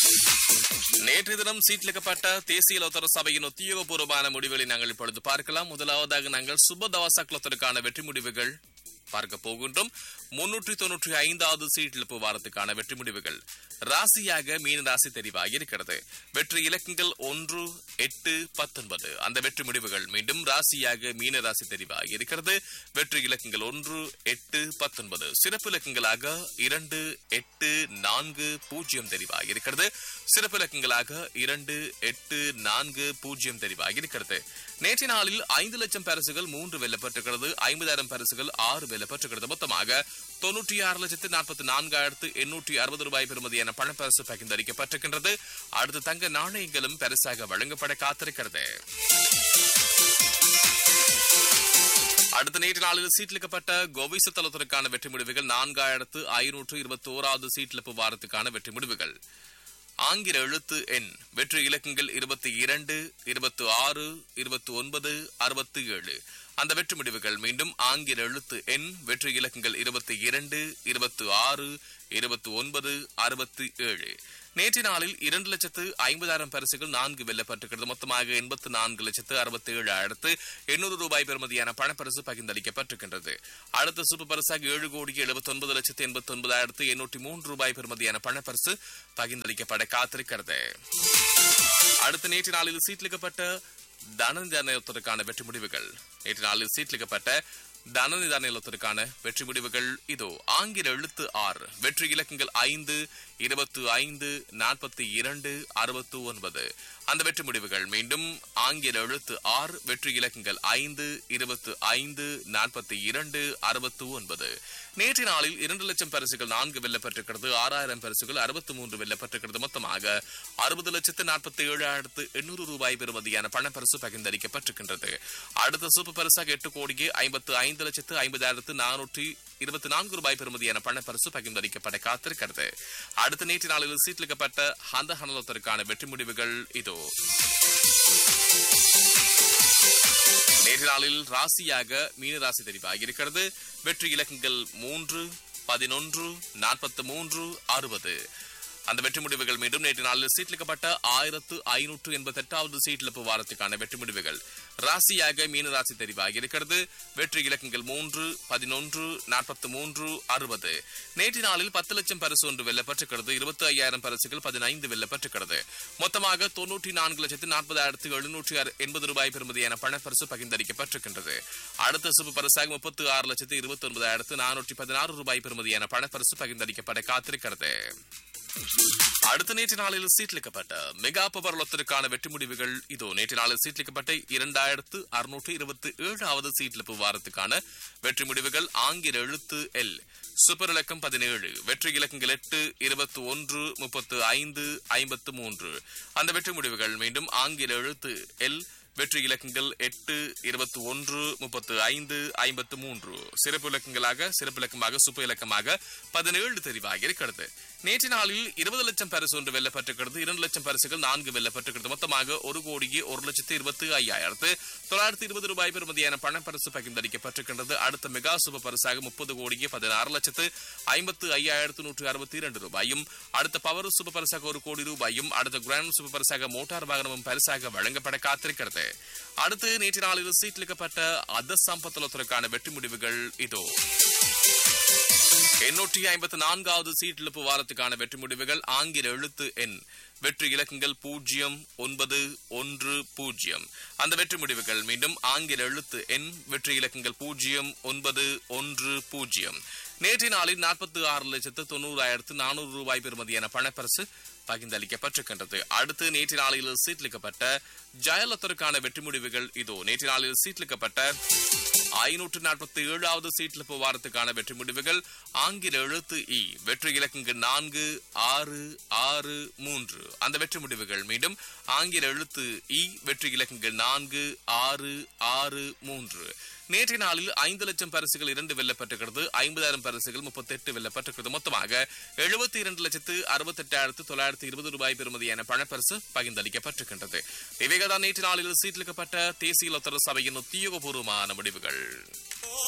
நேற்று தினம் சீட்லிக்கப்பட்ட தேசிய லோத்தர சபையின் உத்தியோகபூர்வமான முடிவுகளை நாங்கள் இப்பொழுது பார்க்கலாம் முதலாவதாக நாங்கள் சுபதவாச குலத்திற்கான வெற்றி முடிவுகள் பார்க்க போகின்றோம் முன்னூற்றி தொன்னூற்றி ஐந்தாவது சீட்டிழப்பு வாரத்துக்கான வெற்றி முடிவுகள் ராசியாக மீன ராசி தெரிவாகி இருக்கிறது வெற்றி இலக்கங்கள் ஒன்று எட்டு பத்தொன்பது அந்த வெற்றி முடிவுகள் மீண்டும் ராசியாக மீன ராசி தெரிவாகி இருக்கிறது வெற்றி இலக்கங்கள் ஒன்று எட்டு பத்தொன்பது சிறப்பு இலக்கங்களாக இரண்டு எட்டு நான்கு பூஜ்ஜியம் தெரிவாகி இருக்கிறது சிறப்பு இலக்கங்களாக இரண்டு எட்டு நான்கு பூஜ்ஜியம் தெரிவாகி இருக்கிறது நேற்று நாளில் ஐந்து லட்சம் பரிசுகள் மூன்று வெல்லப்பட்டிருக்கிறது ஐம்பதாயிரம் பரிசுகள் ஆறு வெல்லப்பட்டிருக்கிறது மொத்தமாக தொன்னூற்றி ஆறு லட்சத்து நாற்பத்தி நான்காயிரத்து எண்ணூற்றி அறுபது ரூபாய் பெறுமதியான பணப்பரிசு பகிர்ந்தளிக்கப்பட்டிருக்கின்றது அடுத்து தங்க நாணயங்களும் பரிசாக வழங்கப்பட காத்திருக்கிறது அடுத்த நேற்று நாளில் சீட்லிக்கப்பட்ட கோவிச தளத்திற்கான வெற்றி முடிவுகள் நான்காயிரத்து ஐநூற்று இருபத்தி ஓராவது சீட்லிப்பு வாரத்துக்கான வெற்றி முடிவுகள் ஆங்கில எழுத்து எண் வெற்றி இலக்கங்கள் இருபத்தி இரண்டு இருபத்தி ஆறு இருபத்தி ஒன்பது அறுபத்தி ஏழு அந்த வெற்றி முடிவுகள் மீண்டும் ஆங்கில எழுத்து எண் வெற்றி இலக்கங்கள் இருபத்தி இரண்டு இருபத்தி ஆறு இருபத்தி ஒன்பது அறுபத்தி ஏழு நேற்று நாளில் இரண்டு லட்சத்து ஐம்பதாயிரம் பரிசுகள் நான்கு வெல்லப்பட்டிருக்கிறது மொத்தமாக எண்பத்து நான்கு லட்சத்து அறுபத்தி ஏழாயிரத்து எண்ணூறு ரூபாய் பெறுமதியான பணப்பரிசு பகிர்ந்தளிக்கப்பட்டிருக்கின்றது அடுத்த சூப்பர் பரிசாக ஏழு கோடி எழுபத்தி ஒன்பது லட்சத்து எண்பத்தி ஒன்பதாயிரத்து எண்ணூற்றி மூன்று ரூபாய் பெறுமதியான பணப்பரிசு பகிர்ந்தளிக்கப்பட காத்திருக்கிறது அடுத்த நேற்று நாளில் சீட்லிக்கப்பட்ட தனநிதானத்திற்கான வெற்றி முடிவுகள் நேற்று நாளில் சீட்லிக்கப்பட்ட தனநிதானத்திற்கான வெற்றி முடிவுகள் இதோ ஆங்கில எழுத்து ஆறு வெற்றி இலக்கங்கள் ஐந்து இருபத்து ஐந்து நாற்பத்தி இரண்டு அறுபத்து ஒன்பது அந்த வெற்றி முடிவுகள் மீண்டும் ஆங்கில எழுத்து ஆறு வெற்றி இலக்கங்கள் ஐந்து இருபத்து ஐந்து நாற்பத்தி இரண்டு அறுபத்து ஒன்பது நேற்று நாளில் இரண்டு லட்சம் பரிசுகள் நான்கு வெல்லப்பட்டிருக்கிறது ஆறாயிரம் பரிசுகள் அறுபத்தி மூன்று வெல்லப்பட்டிருக்கிறது மொத்தமாக அறுபது லட்சத்து நாற்பத்தி ஏழாயிரத்து எண்ணூறு ரூபாய் பெறுமதியான பணப்பரிசு பகிர்ந்தளிக்கப்பட்டிருக்கின்றது அடுத்த சூப்பர் பரிசாக எட்டு கோடியே ஐம்பத்து ஐந்து லட்சத்து ஐம்பதாயிரத்து நானூற்றி இருபத்தி நான்கு ரூபாய் பெறுமதியான பணப்பரிசு பகிர்ந்தளிக்கப்பட காத்திருக்கிறது அடுத்த நேற்று நாளில் சீட்லிக்கப்பட்ட அந்த ஹனலத்திற்கான வெற்றி முடிவுகள் இதோ நேற்று நாளில் ராசியாக மீன ராசி தெரிவாகி இருக்கிறது வெற்றி இலக்கங்கள் மூன்று பதினொன்று நாற்பத்தி மூன்று அறுபது அந்த வெற்றி முடிவுகள் மீண்டும் நேற்று நாளில் சீட்லிக்கப்பட்ட ஆயிரத்து ஐநூற்று எண்பத்தி எட்டாவது சீட்லிப்பு வாரத்துக்கான வெற்றி முடிவுகள் ராசியாக மீன ராசி தெரிவாகி இருக்கிறது வெற்றி இலக்கங்கள் மூன்று பதினொன்று நாற்பத்தி மூன்று அறுபது நேற்று நாளில் பத்து லட்சம் பரிசு ஒன்று வெல்லப்பட்டிருக்கிறது இருபத்தி ஐயாயிரம் பரிசுகள் பதினைந்து வெல்லப்பட்டிருக்கிறது மொத்தமாக தொன்னூற்றி நான்கு லட்சத்து நாற்பதாயிரத்து எழுநூற்றி எண்பது ரூபாய் பெறுமதியான பணப்பரிசு பகிர்ந்தளிக்கப்பட்டிருக்கின்றது அடுத்த சுப பரிசாக முப்பத்தி ஆறு லட்சத்து இருபத்தி ஒன்பதாயிரத்து நானூற்றி பதினாறு ரூபாய் பெறுமதியான பணப்பரிசு பகிர்ந்தளிக்கப்பட காத்திருக்கிறது அடுத்த நேற்று நாளில் சீட்லிக்கப்பட்ட மெகா பவர் லொத்தருக்கான வெற்றி முடிவுகள் இதோ நேற்று நாளில் சீட்லிக்கப்பட்ட இரண்டாயிரத்து அறுநூற்று இருபத்தி ஏழாவது சீட்லிப்பு வாரத்துக்கான வெற்றி முடிவுகள் ஆங்கில எழுத்து எல் சூப்பர் இலக்கம் பதினேழு வெற்றி இலக்கங்கள் எட்டு இருபத்தி ஒன்று முப்பத்து ஐந்து ஐம்பத்து மூன்று அந்த வெற்றி முடிவுகள் மீண்டும் ஆங்கில எழுத்து எல் வெற்றி இலக்கங்கள் எட்டு இருபத்தி ஒன்று முப்பத்து ஐந்து ஐம்பத்து மூன்று சிறப்பு இலக்கங்களாக சிறப்பு இலக்கமாக சுப்பு இலக்கமாக பதினேழு தெரிவாகி இருக்கிறது நேற்று நாளில் இருபது லட்சம் பரிசு ஒன்று வெல்லப்பட்டிருக்கிறது இரண்டு லட்சம் பரிசுகள் நான்கு வெல்லப்பட்டிருக்கிறது மொத்தமாக ஒரு கோடியே ஒரு லட்சத்து இருபத்தி ஐயாயிரத்து தொள்ளாயிரத்தி இருபது ரூபாய் பெறுமதியான பணப்பரிசு பகிர்ந்தளிக்கப்பட்டிருக்கின்றது அடுத்த மெகா சுப பரிசாக முப்பது கோடியே பதினாறு லட்சத்து ஐம்பத்து ஐயாயிரத்து நூற்றி அறுபத்தி இரண்டு ரூபாயும் அடுத்த பவர் சுப பரிசாக ஒரு கோடி ரூபாயும் அடுத்த கிராண்ட் சுப பரிசாக மோட்டார் வாகனமும் பரிசாக வழங்கப்பட காத்திருக்கிறது அடுத்து நேற்று நாளில் சீட்லிக்கப்பட்ட அத சம்பத்தலத்திற்கான வெற்றி முடிவுகள் இதோ எண்ணூற்றி ஐம்பத்தி நான்காவது சீட்டிழப்பு வாரத்துக்கான வெற்றி முடிவுகள் ஆங்கில எழுத்து எண் வெற்றி இலக்கங்கள் பூஜ்ஜியம் ஒன்பது ஒன்று பூஜ்ஜியம் அந்த வெற்றி முடிவுகள் மீண்டும் ஆங்கில எழுத்து எண் வெற்றி இலக்கங்கள் பூஜ்ஜியம் ஒன்பது ஒன்று பூஜ்ஜியம் நேற்று நாளில் நாற்பத்தி ஆறு லட்சத்து தொண்ணூறாயிரத்து நானூறு ரூபாய் பெறுமதியான பணப்பரிசு பகிர்ந்தளிக்கப்பட்டிருக்கின்றது அடுத்து நேற்று நாளில் சீட்லிக்கப்பட்ட ஜெயலலிதருக்கான வெற்றி முடிவுகள் இதோ நேற்று நாளில் சீட்லிக்கப்பட்ட ஐநூற்று நாற்பத்தி ஏழாவது சீட்லிப்பு வாரத்துக்கான வெற்றி முடிவுகள் ஆங்கில எழுத்து இ வெற்றி இலக்கங்கள் நான்கு ஆறு ஆறு மூன்று அந்த வெற்றி முடிவுகள் மீண்டும் ஆங்கில எழுத்து இ வெற்றி இலக்கங்கள் நான்கு ஆறு ஆறு மூன்று நேற்றைய நாளில் ஐந்து லட்சம் பரிசுகள் இரண்டு வெல்லப்பட்டிருக்கிறது ஐம்பதாயிரம் பரிசுகள் முப்பத்தி எட்டு வெல்லப்பட்டிருக்கிறது மொத்தமாக எழுபத்தி இரண்டு லட்சத்து அறுபத்தி எட்டாயிரத்து தொள்ளாயிரத்தி இருபது ரூபாய் பெறுமதியான பணப்பரிசு பகிர்ந்தளிக்கப்பட்டிருக்கின்றது இவைகள்தான் நேற்று நாளில் சீட்லிக்கப்பட்ட தேசிய லொத்தர சபையின் உத்தியோகபூர்வமான முடிவுகள்